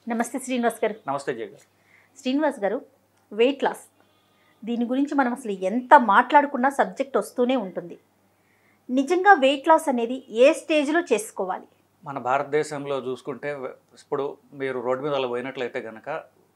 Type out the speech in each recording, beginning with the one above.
నమస్తే శ్రీనివాస్ గారు నమస్తే జయ గారు శ్రీనివాస్ గారు వెయిట్ లాస్ దీని గురించి మనం అసలు ఎంత మాట్లాడుకున్నా సబ్జెక్ట్ వస్తూనే ఉంటుంది నిజంగా వెయిట్ లాస్ అనేది ఏ స్టేజ్లో చేసుకోవాలి మన భారతదేశంలో చూసుకుంటే వ- ఇప్పుడు మీరు రోడ్డు మీద అలా పోయినట్లయితే కనుక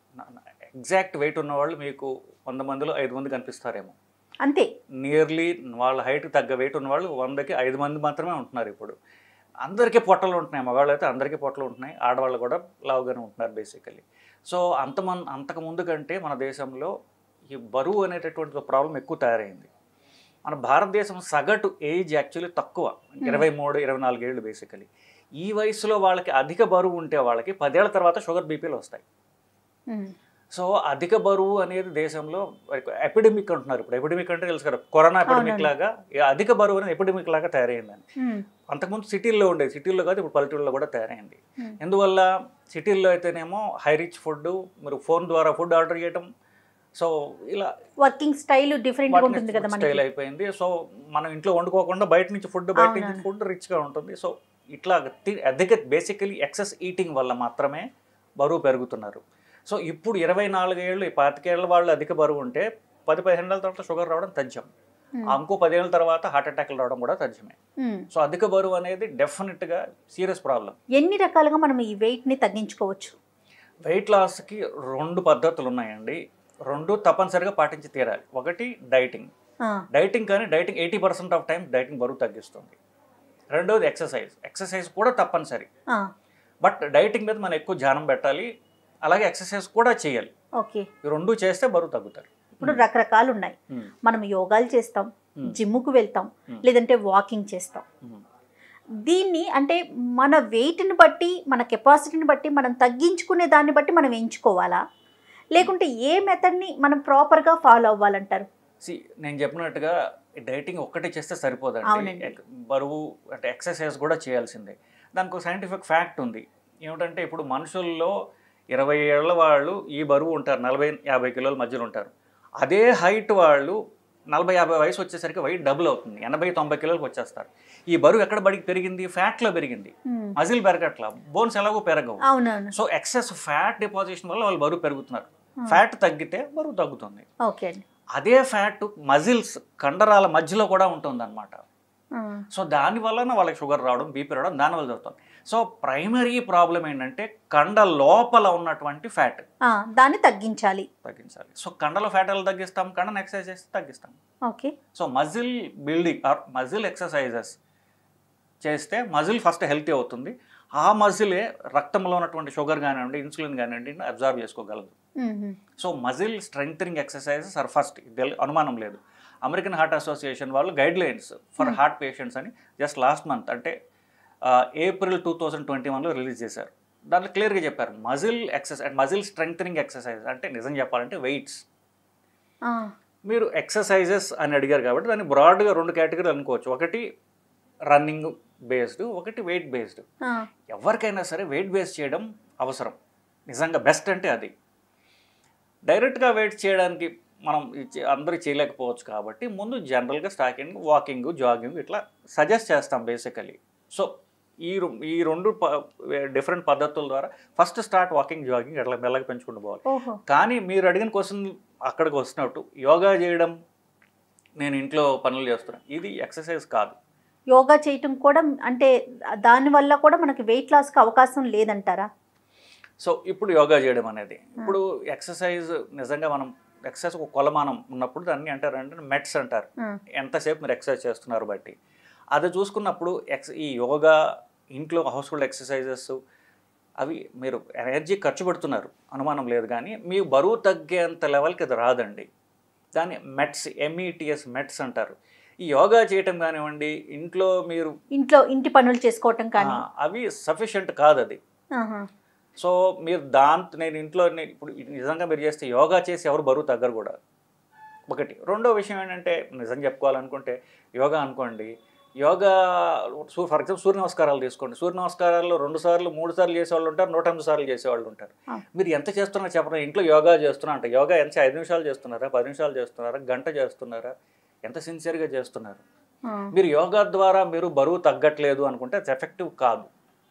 ఎగ్జాక్ట్ వెయిట్ ఉన్నవాళ్ళు మీకు వంద మందిలో ఐదు మంది కనిపిస్తారేమో అంతే నియర్లీ వాళ్ళ హైట్కి తగ్గ వెయిట్ ఉన్నవాళ్ళు వందకి ఐదు మంది మాత్రమే ఉంటున్నారు ఇప్పుడు అందరికీ పొట్టలు ఉంటున్నాయి మగవాళ్ళు అయితే అందరికీ పొట్టలు ఉంటున్నాయి ఆడవాళ్ళు కూడా లావుగానే ఉంటున్నారు బేసికలీ సో అంత మన అంతకు ముందు కంటే మన దేశంలో ఈ బరువు అనేటటువంటి ప్రాబ్లం ఎక్కువ తయారైంది మన భారతదేశం సగటు ఏజ్ యాక్చువల్లీ తక్కువ ఇరవై మూడు ఇరవై నాలుగు ఏళ్ళు బేసికలీ ఈ వయసులో వాళ్ళకి అధిక బరువు ఉంటే వాళ్ళకి పదేళ్ల తర్వాత షుగర్ బీపీలు వస్తాయి ఉమ్, సో అధిక బరువు అనేది దేశంలో ఎపిడమిక్ అంటున్నారు ఇప్పుడు ఎపిడమిక్ అంటే తెలుసు కదా కరోనా ఎపిడమిక్ అవునండి. లాగా ఈ అధిక బరువు అనేది ఎపిడమిక్ లాగా తయారైందని ఉమ్, అంతకుముందు సిటీల్లో ఉండేది సిటీల్లో కాదు ఇప్పుడు పల్లెటూళ్ళలో కూడా తయారైంది Hmm. ఎందువల్ల సిటీల్లో అయితేనేమో హై రిచ్ ఫుడ్ మీరు ఫోన్ ద్వారా ఫుడ్ ఆర్డర్ చేయడం సో ఇలా వర్కింగ్ స్టైల్ డిఫరెంట్గా ఉంటుంది కదా స్టైల్ మనకి అయిపోయింది సో మనం ఇంట్లో వండుకోకుండా బయట నుంచి ఫుడ్ బయట నుంచి అవునండి. ఫుడ్ రిచ్గా ఉంటుంది సో ఇట్లా తి- అధిక బేసికలీ ఎక్సెస్ ఈటింగ్ వల్ల మాత్రమే బరువు పెరుగుతున్నారు సో ఇప్పుడు ఇరవై నాలుగేళ్ళు ఈ పాతికేళ్ళ వాళ్ళు అధిక బరువు ఉంటే పది పదిహేను ఏళ్ళ తర్వాత షుగర్ రావడం తథ్యం ఉమ్, ఆ ఇంకో పదిహేళ్ళ తర్వాత హార్ట్ అటాక్లు రావడం కూడా తథ్యమే ఉమ్. సో అధిక బరువు అనేది డెఫినెట్గా సీరియస్ ప్రాబ్లం ఎన్ని రకాలుగా మనం ఈ వెయిట్ని తగ్గించుకోవచ్చు వెయిట్ లాస్కి రెండు పద్ధతులు ఉన్నాయండి రెండు తప్పనిసరిగా పాటించి తీరాలి ఒకటి డైటింగ్ ఆ, డైటింగ్ కానీ dieting eighty percent of time dieting బరువు తగ్గిస్తుంది రెండోది ఎక్సర్సైజ్ ఎక్సర్సైజ్ కూడా తప్పనిసరి ఆ, బట్ డైటింగ్ మీద మనం ఎక్కువ ధ్యానం పెట్టాలి అలాగే ఎక్సర్సైజ్ కూడా చేయాలి ఓకే ఈ రెండు చేస్తే బరువు తగ్గుతారు ఇప్పుడు రకరకాలు ఉన్నాయి ఉమ్, మనం యోగాలు చేస్తాం ఉమ్, జిమ్ముకు వెళ్తాం ఉమ్, లేదంటే వాకింగ్ చేస్తాం ఉమ్. దీన్ని అంటే మన వెయిట్ని బట్టి మన కెపాసిటీని బట్టి మనం తగ్గించుకునే దాన్ని బట్టి మనం ఎంచుకోవాలా లేకుంటే ఏ మెథడ్ని మనం ప్రాపర్గా ఫాలో అవ్వాలంటారు See, నేను చెప్పినట్టుగా డైటింగ్ ఒక్కటే చేస్తే సరిపోదండి అవునండి. ఎక్- బరువు అంటే ఎక్సర్సైజ్ కూడా చేయాల్సిందే దానికి ఒక సైంటిఫిక్ ఫ్యాక్ట్ ఉంది ఏమిటంటే ఇప్పుడు మనుషుల్లో ఇరవై ఏళ్ళ వాళ్ళు ఈ బరువు ఉంటారు నలభై యాభై కిలోల మధ్యలో ఉంటారు అదే హైట్ వాళ్ళు నలభై యాభై వయసు వచ్చేసరికి వెయిట్ డబుల్ అవుతుంది ఎనభై తొంభై కిలోలకు వచ్చేస్తారు ఈ బరువు ఎక్కడ బడికి పెరిగింది ఫ్యాట్లో పెరిగింది మ్మ్. మజిల్ పెరగట్లా బోన్స్ ఎలాగో పెరగవు అవునవును సో ఎక్సెస్ ఫ్యాట్ డిపాజిషన్ వల్ల వాళ్ళు బరువు పెరుగుతున్నారు Hmm. ఫ్యాట్ తగ్గితే బరువు తగ్గుతుంది ఓకే అండి అదే ఫ్యాట్ మజిల్స్ కండరాల మధ్యలో కూడా ఉంటుంది అనమాట ఆ, సో దాని వలన వాళ్ళకి షుగర్ రావడం బీపీ రావడం దానివల్ల జరుగుతుంది సో ప్రైమరీ ప్రాబ్లం ఏంటంటే కండ లోపల ఉన్నటువంటి ఫ్యాట్ ఆ, దాన్ని తగ్గించాలి తగ్గించాలి సో కండలో ఫ్యాట్ ఎలా తగ్గిస్తాం కండను ఎక్సర్సైజ్ చేస్తే తగ్గిస్తాం okay so muscle building or muscle exercises చేస్తే మజిల్ ఫస్ట్ హెల్తీ అవుతుంది ఆ మజిలే రక్తంలో ఉన్నటువంటి షుగర్ కానివ్వండి ఇన్సులిన్ కానివ్వండి అబ్జర్వ్ చేసుకోగలదు మ్మ్. So muscle strength exercises are first ఇది అనుమానం లేదు అమెరికన్ హార్ట్ అసోసియేషన్ వాళ్ళు guidelines for Hmm. Heart patients అని జస్ట్ లాస్ట్ మంత్ అంటే ఏప్రిల్ టూ థౌజండ్ ట్వంటీ వన్లో రిలీజ్ చేశారు దాంట్లో క్లియర్గా చెప్పారు muscle exercise muscle strength exercise అంటే నిజం చెప్పాలంటే వెయిట్స్ ఆ, మీరు ఎక్సర్సైజెస్ అని అడిగారు కాబట్టి దాన్ని బ్రాడ్గా రెండు కేటగిరీలు అనుకోవచ్చు ఒకటి రన్నింగ్ బేస్డ్ ఒకటి వెయిట్ బేస్డ్ ఆ, ఎవరికైనా సరే వెయిట్ బేస్ చేయడం అవసరం నిజంగా బెస్ట్ అంటే అది డైరెక్ట్గా వెయిట్ చేయడానికి మనం ఇచ్చే- అందరూ చేయలేకపోవచ్చు కాబట్టి ముందు జనరల్గా స్టాకింగ్ వాకింగ్ జాగింగ్ ఇట్లా సజెస్ట్ చేస్తాం బేసికలీ సో ఈ రు- ఈ రెండు డిఫరెంట్ పద్ధతుల ద్వారా ఫస్ట్ స్టార్ట్ వాకింగ్ జాగింగ్ అట్లా మెల్లగా పెంచుకుంటూ పోవాలి ఓహో కానీ మీరు అడిగిన క్వశ్చన్ అక్కడికి వస్తున్నట్టు యోగా చేయడం నేను ఇంట్లో పనులు చేస్తున్నాను ఇది ఎక్సర్సైజ్ కాదు యోగా చేయటం కూడా అంటే దాని వల్ల కూడా మనకి వెయిట్ లాస్కి అవకాశం లేదంటారా సో ఇప్పుడు యోగా చేయడం అనేది ఇప్పుడు ఎక్సర్సైజ్ నిజంగా మనం ఎక్సర్సైజ్ ఒక కొలమానం ఉన్నప్పుడు దాన్ని అంటారు అంటే మెట్స్ అంటారు ఆ, ఎంతసేపు మీరు ఎక్సర్సైజ్ చేస్తున్నారు బట్టి అది చూసుకున్నప్పుడు ఎక్స్ ఈ యోగా ఇంట్లో హౌస్ హోల్డ్ ఎక్సర్సైజెస్ అవి మీరు ఎనర్జీ ఖర్చు పెడుతున్నారు అనుమానం లేదు కానీ మీ బరువు తగ్గేంత లెవెల్కి అది రాదండి దాన్ని మెట్స్ ఎంఈటిఎస్ మెట్స్ అంటారు ఈ యోగా చేయటం కానివ్వండి ఇంట్లో మీరు ఇంట్లో ఇంటి పనులు చేసుకోవటం కానీ ఆ, అవి సఫిషియంట్ కాదు అది ఆహా, సో మీరు దాంతో నేను ఇంట్లో నేను ఇప్పుడు నిజంగా మీరు చేస్తే యోగా చేసి ఎవరు బరువు తగ్గరు కూడా ఒకటి రెండో విషయం ఏంటంటే నిజం చెప్పుకోవాలనుకుంటే యోగా అనుకోండి యోగా ఫర్ ఎగ్జాంపుల్ సూర్య నమస్కారాలు తీసుకోండి సూర్య నమస్కారాల్లో రెండు సార్లు మూడు సార్లు చేసేవాళ్ళు ఉంటారు నూట ఎనిమిది సార్లు చేసేవాళ్ళు ఉంటారు ఆ. మీరు ఎంత చేస్తున్నారో చెప్పండి ఇంట్లో యోగా చేస్తున్నా అంటే యోగా ఎంత ఐదు నిమిషాలు చేస్తున్నారా పది నిమిషాలు చేస్తున్నారా గంట చేస్తున్నారా ఎంత సిన్సియర్గా చేస్తున్నారు ఆ, మీరు యోగా ద్వారా మీరు బరువు తగ్గట్లేదు అనుకుంటే అది ఎఫెక్టివ్ కాదు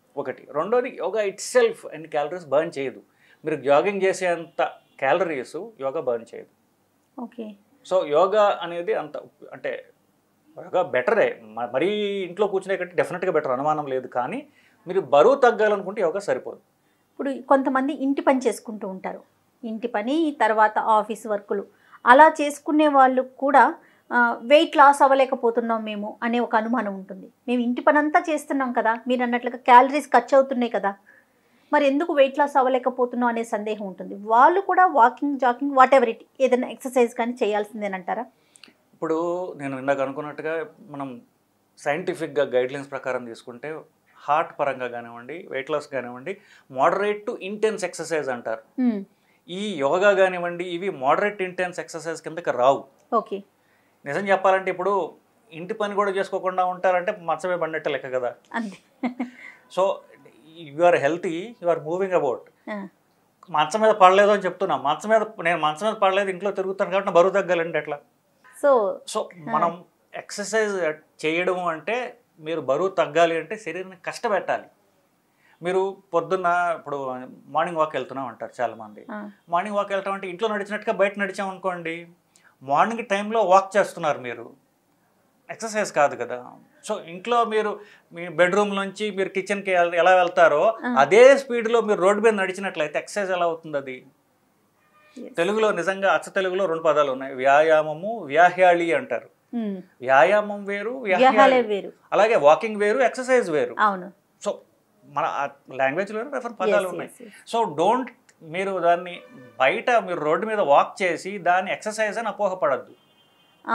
ఒకటి రెండోది yoga itself and calories burn చేయదు మీరు జాగింగ్ చేసేంత క్యాలరీస్ యోగా బర్న్ చేయదు ఓకే సో యోగా అనేది అంత అంటే యోగా బెటరే మ- మరీ ఇంట్లో కూర్చునే కంటే డెఫినెట్గా బెటర్ అనుమానం లేదు కానీ మీరు బరువు తగ్గాలనుకుంటే యోగా సరిపోదు ఇప్పుడు కొంతమంది ఇంటి పని చేసుకుంటూ ఉంటారు ఇంటి పని తర్వాత ఆఫీస్ వర్కులు అలా చేసుకునే వాళ్ళు కూడా వెయిట్ లాస్ అవ్వలేకపోతున్నాం మేము అనే ఒక అనుమానం ఉంటుంది మేము ఇంటి పని అంతా చేస్తున్నాం కదా మీరు అన్నట్లుగా క్యాలరీస్ ఖర్చు అవుతున్నాయి కదా మరి ఎందుకు వెయిట్ లాస్ అవ్వలేకపోతున్నాం అనే సందేహం ఉంటుంది వాళ్ళు కూడా walking jogging whatever it ఏదైనా ఎక్సర్సైజ్ కానీ చేయాల్సిందేనంటారా ఇప్పుడు నేను ఇందాక అనుకున్నట్టుగా మనం సైంటిఫిక్గా గైడ్లైన్స్ ప్రకారం తీసుకుంటే హార్ట్ పరంగా కానివ్వండి వెయిట్ లాస్ కానివ్వండి మోడరేట్ టు ఇంటెన్స్ ఎక్సర్సైజ్ అంటారు మ్మ్. ఈ యోగా కానివ్వండి ఇవి మోడరేట్ ఇంటెన్స్ ఎక్సర్సైజ్ కిందకి రావు ఓకే నిజం చెప్పాలంటే ఇప్పుడు ఇంటి పని కూడా చేసుకోకుండా ఉంటారంటే మంచమే పడినట్టే లెక్క కదా అంతే so you are healthy you are moving about ఆ, మంచం మీద పడలేదు అని చెప్తున్నా మంచం మీద నేను మంచం మీద పడలేదు ఇంట్లో తిరుగుతాను కాబట్టి నా బరువు తగ్గాలంటే ఎట్లా సో సో మనం ఎక్సర్సైజ్ చేయడం అంటే మీరు బరువు తగ్గాలి అంటే శరీరాన్ని కష్టపెట్టాలి మీరు పొద్దున్న ఇప్పుడు మార్నింగ్ వాక్ వెళ్తున్నాం అంటారు చాలామంది ఆ, మార్నింగ్ వాక్ వెళ్తాం అంటే ఇంట్లో నడిచినట్టుగా బయట నడిచాం అనుకోండి మార్నింగ్ టైంలో వాక్ చేస్తున్నారు మీరు ఎక్సర్సైజ్ కాదు కదా సో ఇంట్లో మీరు మీ బెడ్రూమ్ నుంచి మీరు కిచెన్కి ఎలా వెళ్తారో ఆ. అదే స్పీడ్లో మీరు రోడ్డు మీద నడిచినట్లయితే ఎక్సర్సైజ్ ఎలా అవుతుంది అది yes. తెలుగులో నిజంగా అచ్చ తెలుగులో రెండు పదాలు ఉన్నాయి వ్యాయామము వ్యాహ్యాళి అంటారు మ్మ్. వ్యాయామం వేరు వ్యాహాలే వ్యాహ్యాళి వేరు అలాగే వాకింగ్ వేరు ఎక్సర్సైజ్ వేరు అవును సో మన లాంగ్వేజ్ వేరు రెఫర్ పదాలు Yes, ఉన్నాయి yes, yes. సో డోంట్ మీరు దాన్ని బయట మీరు రోడ్డు మీద వాక్ చేసి దాన్ని ఎక్సర్సైజ్ అని అపోహపడద్దు ఆ,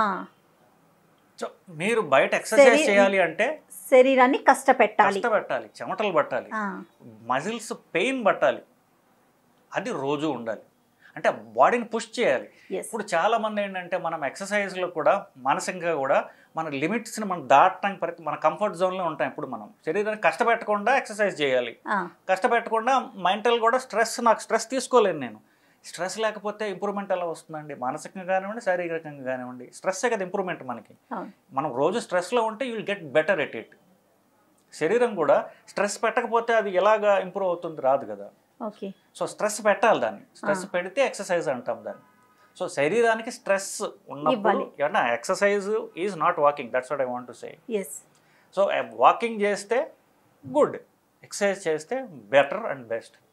సో మీరు బయట ఎక్సర్సైజ్ శరీ- చేయాలి అంటే శరీరాన్ని కష్టపెట్టాలి కష్టపెట్టాలి చెమటలు పట్టాలి ఆ, మజిల్స్ పెయిన్ పట్టాలి అది రోజు ఉండాలి అంటే బాడీని పుష్ చేయాలి yes. ఇప్పుడు చాలా మంది ఏంటంటే మనం ఎక్సర్సైజ్లో కూడా మానసికంగా కూడా మన లిమిట్స్ని మనం దాటడానికి ప్రతి మన కంఫర్ట్ జోన్లో ఉంటాం ఇప్పుడు మనం శరీరాన్ని కష్టపెట్టకుండా ఎక్సర్సైజ్ చేయాలి ఆ, కష్టపెట్టకుండా మెంటల్ కూడా స్ట్రెస్ నాకు స్ట్రెస్ తీసుకోలేను నేను స్ట్రెస్ లేకపోతే ఇంప్రూవ్మెంట్ ఎలా వస్తుందండి మానసికంగా కానివ్వండి శారీరకంగా కానివ్వండి స్ట్రెస్సే కదా ఇంప్రూవ్మెంట్ మనకి అవును మనం రోజు స్ట్రెస్లో ఉంటే you will get better at it శరీరం కూడా స్ట్రెస్ పెట్టకపోతే అది ఎలాగా ఇంప్రూవ్ అవుతుంది రాదు కదా ఓకే సో స్ట్రెస్ పెట్టాలి దాన్ని స్ట్రెస్ పెడితే ఎక్సర్సైజ్ అంటాం దాన్ని సో శరీరానికి స్ట్రెస్ ఉన్నప్పుడు ఇవ్వాలి. ఏమన్నా exercise is not walking that's what I want to say yes so walking చేస్తే గుడ్ ఎక్సర్సైజ్ చేస్తే బెటర్ అండ్ బెస్ట్